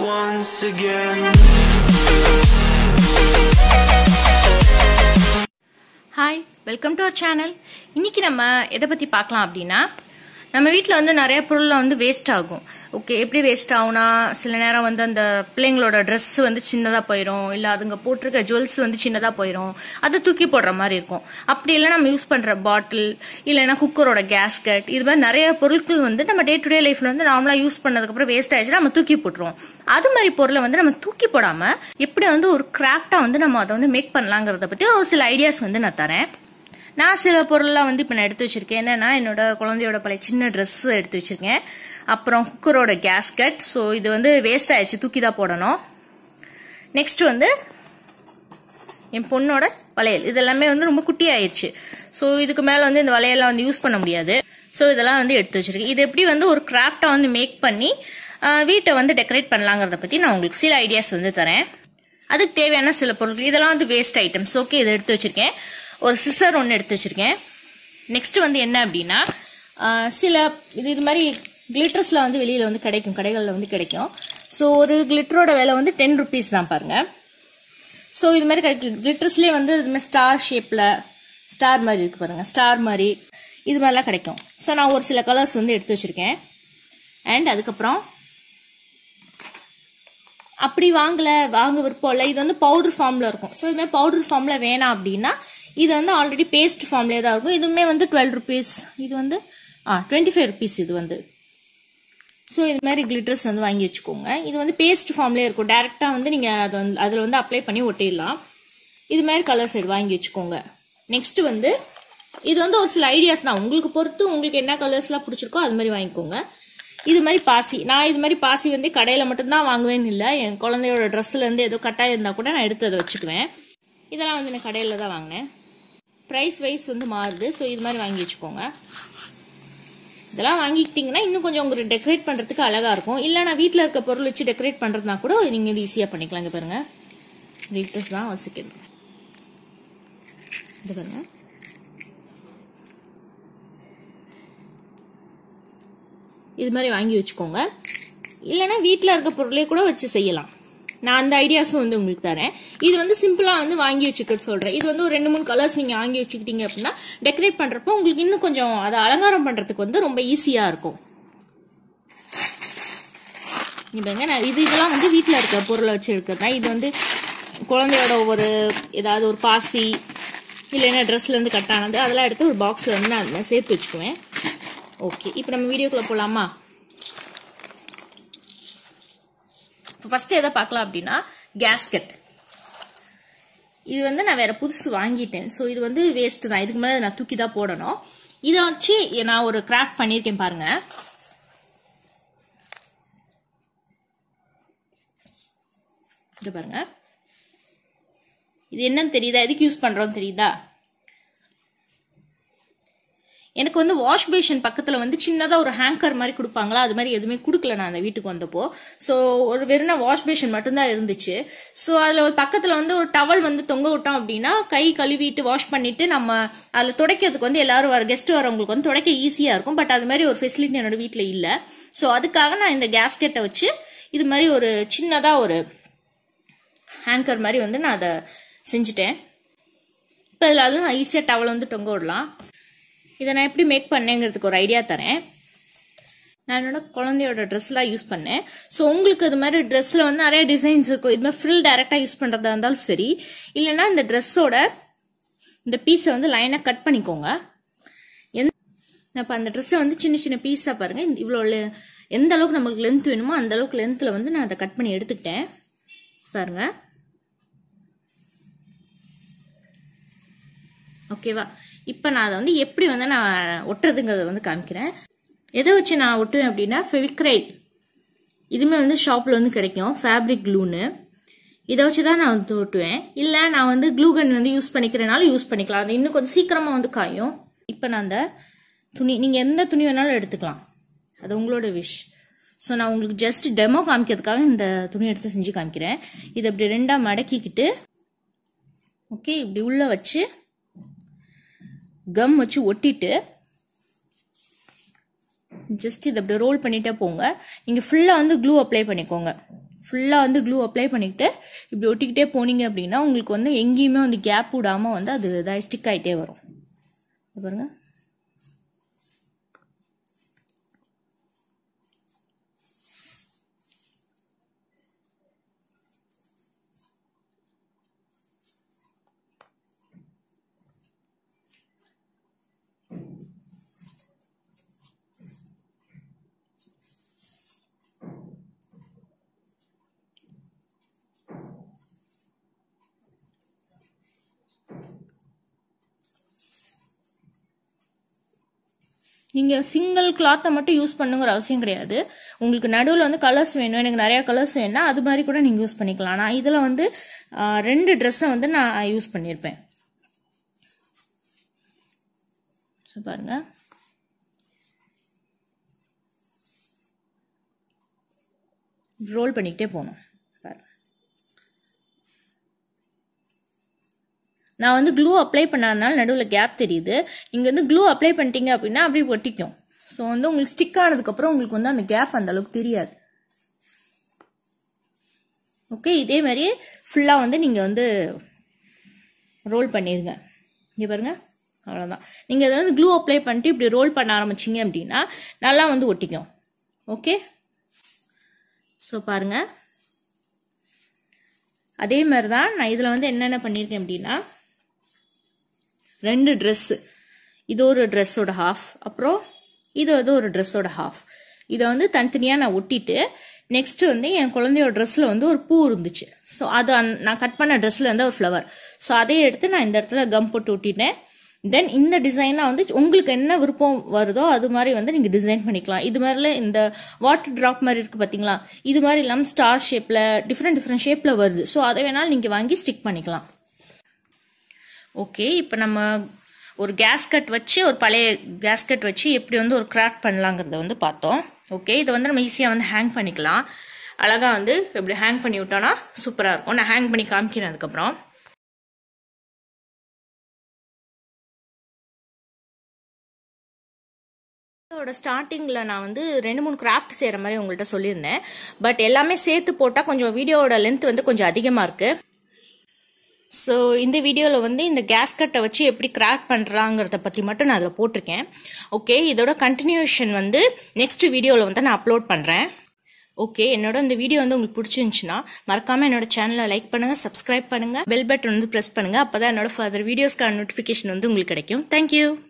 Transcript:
once again. Hi welcome to our channel இன்னைக்கு நம்ம எதை பற்றி பார்க்கலாம் அப்படின்னா நம்ம வீட்டில் வந்து நிறைய பொருள்லாம் வந்து வேஸ்ட் ஆகும் ஓகே எப்படி வேஸ்ட் ஆகும்னா சில நேரம் வந்து அந்த பிள்ளைங்களோட ட்ரெஸ் வந்து சின்னதாக போயிடும் இல்லை அதுங்க போட்டிருக்க ஜுவல்ஸ் வந்து சின்னதாக போயிடும் அதை தூக்கி போடுற மாதிரி இருக்கும் அப்படி இல்லை நம்ம யூஸ் பண்ணுற பாட்டில் இல்லைன்னா குக்கரோட கேஸ்கட் இது மாதிரி நிறைய பொருட்கள் வந்து நம்ம டே டு டே லைஃப்ல வந்து நார்மலாக யூஸ் பண்ணதுக்கப்புறம் வேஸ்ட் ஆயிடுச்சுன்னா நம்ம தூக்கி போட்டுருவோம் அது மாதிரி பொருளை வந்து நம்ம தூக்கி போடாமல் எப்படி வந்து ஒரு கிராஃப்டாக வந்து நம்ம அதை வந்து மேக் பண்ணலாங்கிறத பற்றி ஒரு சில ஐடியாஸ் வந்து நான் தரேன் நான் சில பொருள்லாம் வந்து இப்போ நான் எடுத்து வச்சிருக்கேன் என்னன்னா என்னோட குழந்தையோட பழைய சின்ன ட்ரெஸ் எடுத்து வச்சிருக்கேன் அப்புறம் குக்கரோட கேஸ்கட் ஸோ இது வந்து வேஸ்ட் ஆயிடுச்சு தூக்கி தான் போடணும் நெக்ஸ்ட் வந்து என் பொண்ணோட வளையல் இதெல்லாமே வந்து ரொம்ப குட்டி ஆயிடுச்சு ஸோ இதுக்கு மேலே வந்து இந்த வளையல்லாம் வந்து யூஸ் பண்ண முடியாது ஸோ இதெல்லாம் வந்து எடுத்து வச்சிருக்கேன் இது எப்படி வந்து ஒரு கிராஃப்டாக வந்து மேக் பண்ணி ஆஹ், வீட்டை வந்து டெக்கரேட் பண்ணலாங்கிறத பற்றி நான் உங்களுக்கு சில ஐடியாஸ் வந்து தரேன் அதுக்கு தேவையான சில பொருட்கள் இதெல்லாம் வந்து வேஸ்ட் ஐட்டம்ஸ் ஓகே இதை எடுத்து வச்சிருக்கேன் ஒரு சிசர் ஒன்று எடுத்து வச்சிருக்கேன் நெக்ஸ்ட் வந்து என்ன அப்படின்னா ஆஹ், சில இது இது மாதிரி கிளிட்டர்ஸ்ல வந்து வெளியில வந்து கிடைக்கும் கடைகளில் வந்து கிடைக்கும் ஸோ ஒரு கிளிட்டரோட விலை வந்து டென் ருபீஸ் தான் பாருங்க ஸோ இது மாதிரி கிடைக்கும் கிளிட்டர்ஸ்லேயே வந்து இது மாதிரி ஸ்டார் ஷேப்பில் ஸ்டார் மாதிரி இருக்கு பாருங்க ஸ்டார் மாதிரி இது மாதிரிலாம் கிடைக்கும் ஸோ நான் ஒரு சில கலர்ஸ் வந்து எடுத்து வச்சிருக்கேன் அண்ட் அதுக்கப்புறம் அப்படி வாங்கல வாங்க விருப்பம் இல்லை இது வந்து பவுடர் ஃபார்ம்ல இருக்கும் ஸோ இதுமாதிரி பவுடர் ஃபார்ம்ல வேணாம் அப்படின்னா இது வந்து ஆல்ரெடி பேஸ்ட் ஃபார்ம்லேயே தான் இருக்கும் இதுவுமே வந்து டுவெல் ருபீஸ் இது வந்து ஆ டுவெண்ட்டி ஃபைவ் ருபீஸ் இது வந்து ஸோ இது மாதிரி கிளிட்டர்ஸ் வந்து வாங்கி வச்சுக்கோங்க இது வந்து பேஸ்ட் ஃபார்ம்லேயே இருக்கும் டேரெக்டாக வந்து நீங்கள் அதை வந்து அதில் வந்து அப்ளை பண்ணி ஒட்டிடலாம் இது மாதிரி கலர்ஸ் இது வாங்கி வச்சுக்கோங்க நெக்ஸ்ட் வந்து இது வந்து ஒரு சில ஐடியாஸ் தான் உங்களுக்கு பொறுத்து உங்களுக்கு என்ன கலர்ஸ்லாம் பிடிச்சிருக்கோ அது மாதிரி வாங்கிக்கோங்க இது மாதிரி பாசி நான் இது மாதிரி பாசி வந்து கடையில் மட்டும்தான் வாங்குவேன்னு இல்லை என் குழந்தையோட ட்ரெஸ்ஸில் இருந்து ஏதோ கட்டாயம் இருந்தால் கூட நான் எடுத்து அதை வச்சுக்குவேன் இதெல்லாம் வந்து நான் கடையில் தான் வாங்கினேன் ப்ரைஸ் வைஸ் வந்து மாறுது ஸோ இது மாதிரி வாங்கி வச்சுக்கோங்க இதெல்லாம் வாங்கிக்கிட்டிங்கன்னா இன்னும் கொஞ்சம் உங்களுக்கு டெக்கரேட் பண்ணுறதுக்கு அழகாக இருக்கும் இல்லை நான் வீட்டில் இருக்க பொருள் வச்சு டெக்கரேட் பண்ணுறதுனா கூட நீங்கள் இது ஈஸியாக பண்ணிக்கலாம் இங்கே பாருங்கள் கிளிட்டர்ஸ் தான் ஒரு செகண்ட் இது பாருங்க இது மாதிரி வாங்கி வச்சுக்கோங்க இல்லைன்னா வீட்டில் இருக்க பொருளே கூட வச்சு செய்யலாம் நான் அந்த ஐடியாஸும் வந்து உங்களுக்கு தரேன் இது வந்து சிம்பிளாக வந்து வாங்கி வச்சுக்கிறது சொல்கிறேன் இது வந்து ஒரு ரெண்டு மூணு கலர்ஸ் நீங்கள் வாங்கி வச்சுக்கிட்டீங்க அப்படின்னா டெக்கரேட் பண்ணுறப்போ உங்களுக்கு இன்னும் கொஞ்சம் அதை அலங்காரம் பண்ணுறதுக்கு வந்து ரொம்ப ஈஸியாக இருக்கும் இப்போங்க நான் இது இதெல்லாம் வந்து வீட்டில் இருக்க பொருளை வச்சு எடுக்கிறது தான் இது வந்து குழந்தையோட ஒரு ஏதாவது ஒரு பாசி இல்லைன்னா ட்ரெஸ்லேருந்து கட் ஆனது அதெல்லாம் எடுத்து ஒரு பாக்ஸில் வந்து நான் அது மாதிரி சேர்த்து வச்சுக்குவேன் ஓகே இப்போ நம்ம வீடியோக்குள்ளே போகலாமா இப்போ ஃபர்ஸ்ட் எதை பார்க்கலாம் அப்படின்னா கேஸ்கெட் இது வந்து நான் வேற புதுசு வாங்கிட்டேன் ஸோ இது வந்து வேஸ்ட் தான் இதுக்கு மேலே நான் தூக்கி தான் போடணும் இதை வச்சு நான் ஒரு கிராஃப்ட் பண்ணியிருக்கேன் பாருங்க இது பாருங்க இது என்னன்னு தெரியுதா எதுக்கு யூஸ் பண்றோம் தெரியுதா எனக்கு வந்து வாஷ் பேஷன் பக்கத்துல வந்து சின்னதா ஒரு ஹேங்கர் மாதிரி கொடுப்பாங்களா அது மாதிரி எதுவுமே கொடுக்கல நான் அந்த வீட்டுக்கு வந்தப்போ சோ ஒரு வெறும் வாஷ் பேஷன் மட்டும்தான் இருந்துச்சு சோ அதுல ஒரு பக்கத்துல வந்து ஒரு டவல் வந்து தொங்க விட்டோம் அப்படின்னா கை கழுவிட்டு வாஷ் பண்ணிட்டு நம்ம அதுல துடைக்கிறதுக்கு வந்து எல்லாரும் வர கெஸ்ட் வரவங்களுக்கு வந்து துடைக்க ஈஸியா இருக்கும் பட் அது மாதிரி ஒரு ஃபெசிலிட்டி என்னோட வீட்ல இல்ல சோ அதுக்காக நான் இந்த கேஸ்கெட்டை வச்சு இது மாதிரி ஒரு சின்னதா ஒரு ஹேங்கர் மாதிரி வந்து நான் அதை செஞ்சுட்டேன் இப்போ இதில் அதுவும் நான் ஈஸியாக டவல் வந்து தொங்க விடலாம் இதை நான் எப்படி மேக் பண்ணேங்கிறதுக்கு ஒரு ஐடியா தரேன் நான் என்னோட குழந்தையோட ட்ரெஸ்லாம் யூஸ் பண்ணேன் ஸோ உங்களுக்கு இது மாதிரி ட்ரெஸ்ஸில் வந்து நிறைய டிசைன்ஸ் இருக்கும் இது மாதிரி ஃப்ரில் டேரெக்டாக யூஸ் பண்ணுறதா இருந்தாலும் சரி இல்லைன்னா இந்த ட்ரெஸ்ஸோட இந்த பீஸை வந்து லைனாக கட் பண்ணிக்கோங்க எந்த இப்போ அந்த ட்ரெஸ்ஸை வந்து சின்ன சின்ன பீஸாக பாருங்கள் இந்த இவ்வளோ le- எந்த அளவுக்கு நம்மளுக்கு லென்த் வேணுமோ அந்த அளவுக்கு லென்த்தில் வந்து நான் அதை கட் பண்ணி எடுத்துக்கிட்டேன் பாருங்க ஓகேவா இப்போ நான் அதை வந்து எப்படி வந்து நான் ஒட்டுறதுங்கிறத வந்து காமிக்கிறேன் எதை வச்சு நான் ஒட்டுவேன் அப்படின்னா ஃபெவிக்ரைல் இதுவுமே வந்து ஷாப்பில் வந்து கிடைக்கும் ஃபேப்ரிக் க்ளூன்னு இதை வச்சு தான் நான் வந்து ஒட்டுவேன் இல்லை நான் வந்து க்ளூ கன் வந்து யூஸ் பண்ணிக்கிறனால யூஸ் பண்ணிக்கலாம் அது இன்னும் கொஞ்சம் சீக்கிரமாக வந்து காயும் இப்போ நான் அந்த துணி நீங்கள் எந்த துணி வேணாலும் எடுத்துக்கலாம் அது உங்களோட விஷ் ஸோ நான் உங்களுக்கு ஜஸ்ட் டெமோ காமிக்கிறதுக்காக இந்த துணி எடுத்து செஞ்சு காமிக்கிறேன் இதை இப்படி ரெண்டாக மடக்கிக்கிட்டு ஓகே இப்படி உள்ள வச்சு கம் வச்சு ஒட்டிட்டு ஜஸ்ட் இதை அப்படி ரோல் பண்ணிட்டே போங்க நீங்கள் ஃபுல்லாக வந்து க்ளூ அப்ளை பண்ணிக்கோங்க ஃபுல்லாக வந்து க்ளூ அப்ளை பண்ணிக்கிட்டு இப்படி ஒட்டிக்கிட்டே போனீங்க அப்படின்னா உங்களுக்கு வந்து எங்கேயுமே வந்து கேப் விடாமல் வந்து அது இதாக ஸ்டிக் ஆகிட்டே வரும் இது பாருங்க நீங்கள் சிங்கிள் கிளாத்தை மட்டும் யூஸ் பண்ணுங்கிற அவசியம் கிடையாது உங்களுக்கு நடுவில் வந்து கலர்ஸ் வேணும் எனக்கு நிறையா கலர்ஸ் வேணும்னா அது மாதிரி கூட நீங்கள் யூஸ் பண்ணிக்கலாம் நான் இதில் வந்து ஆ, ரெண்டு ட்ரெஸ்ஸை வந்து நான் யூஸ் பண்ணியிருப்பேன் ஸோ பாருங்க ரோல் பண்ணிக்கிட்டே போகணும் பாருங்க நான் வந்து க்ளூ அப்ளை பண்ணாதனால நடுவில் கேப் தெரியுது நீங்கள் வந்து க்ளூ அப்ளை பண்ணிட்டீங்க அப்படின்னா அப்படியே ஒட்டிக்கும் ஸோ வந்து உங்களுக்கு ஸ்டிக் ஆனதுக்கப்புறம் உங்களுக்கு வந்து அந்த கேப் அந்த அளவுக்கு தெரியாது ஓகே இதே மாதிரி ஃபுல்லாக வந்து நீங்கள் வந்து ரோல் பண்ணிடுங்க இங்கே பாருங்க அவ்வளோதான் நீங்கள் இதை வந்து க்ளூ அப்ளை பண்ணிட்டு இப்படி ரோல் பண்ண ஆரம்பிச்சிங்க அப்படின்னா நல்லா வந்து ஒட்டிக்கும் ஓகே ஸோ பாருங்கள் அதே மாதிரி தான் நான் இதில் வந்து என்னென்ன பண்ணியிருக்கேன் அப்படின்னா ரெண்டு ட்ரெஸ்ஸு இது ஒரு ட்ரெஸ்ஸோட ஹாஃப் அப்புறம் இது வந்து ஒரு ட்ரெஸ்ஸோட ஹாஃப் இதை வந்து தனித்தனியாக நான் ஒட்டிட்டு நெக்ஸ்ட் வந்து என் குழந்தையோட ட்ரெஸ்ஸில் வந்து ஒரு பூ இருந்துச்சு ஸோ அது அந் நான் கட் பண்ண ட்ரெஸ்ஸில் வந்து ஒரு ஃப்ளவர் ஸோ அதை எடுத்து நான் இந்த இடத்துல கம் போட்டு ஒட்டிட்டேன் தென் இந்த டிசைன்லாம் வந்து உங்களுக்கு என்ன விருப்பம் வருதோ அது மாதிரி வந்து நீங்கள் டிசைன் பண்ணிக்கலாம் இது மாதிரில இந்த வாட்டர் ட்ராப் மாதிரி இருக்குது பார்த்தீங்களா இது மாதிரி இல்லாமல் ஸ்டார் ஷேப்பில் டிஃப்ரெண்ட் டிஃப்ரெண்ட் ஷேப்பில் வருது ஸோ அதை வேணாலும் நீங்கள் வாங்கி ஸ்டிக் பண்ணிக்கலாம் ஓகே இப்போ நம்ம ஒரு கேஸ்கட் வச்சு ஒரு பழைய கேஸ்கட் வச்சு எப்படி வந்து ஒரு கிராஃப்ட் பண்ணலாங்கிறத வந்து பார்த்தோம் ஓகே இதை வந்து நம்ம ஈஸியாக வந்து ஹேங் பண்ணிக்கலாம் அழகாக வந்து இப்படி ஹேங் பண்ணி விட்டோன்னா சூப்பராக இருக்கும் நான் ஹேங் பண்ணி காமிக்கிறேன் அதுக்கப்புறம் இதோட ஸ்டார்டிங்கில் நான் வந்து ரெண்டு மூணு கிராஃப்ட் செய்கிற மாதிரி உங்கள்கிட்ட சொல்லியிருந்தேன் பட் எல்லாமே சேர்த்து போட்டால் கொஞ்சம் வீடியோவோட லென்த் வந்து கொஞ்சம் அதிகமாக இருக்குது ஸோ இந்த வீடியோவில் வந்து இந்த கேஸ்கட்டை வச்சு எப்படி கிராஃப்ட் பண்ணுறாங்கிறத பற்றி மட்டும் நான் அதில் போட்டிருக்கேன் ஓகே இதோட கண்டினியூஷன் வந்து நெக்ஸ்ட் வீடியோவில் வந்து நான் அப்லோட் பண்ணுறேன் ஓகே என்னோட இந்த வீடியோ வந்து உங்களுக்கு பிடிச்சிருந்துச்சுன்னா மறக்காமல் என்னோட சேனலை லைக் பண்ணுங்கள் சப்ஸ்கிரைப் பண்ணுங்கள் பெல் பட்டன் வந்து ப்ரெஸ் பண்ணுங்கள் அப்போ தான் என்னோட ஃபர்தர் வீடியோஸ்க்கான நோட்டிஃபிகேஷன் வந்து உங்களுக்கு கிடைக்கும் தேங்க்யூ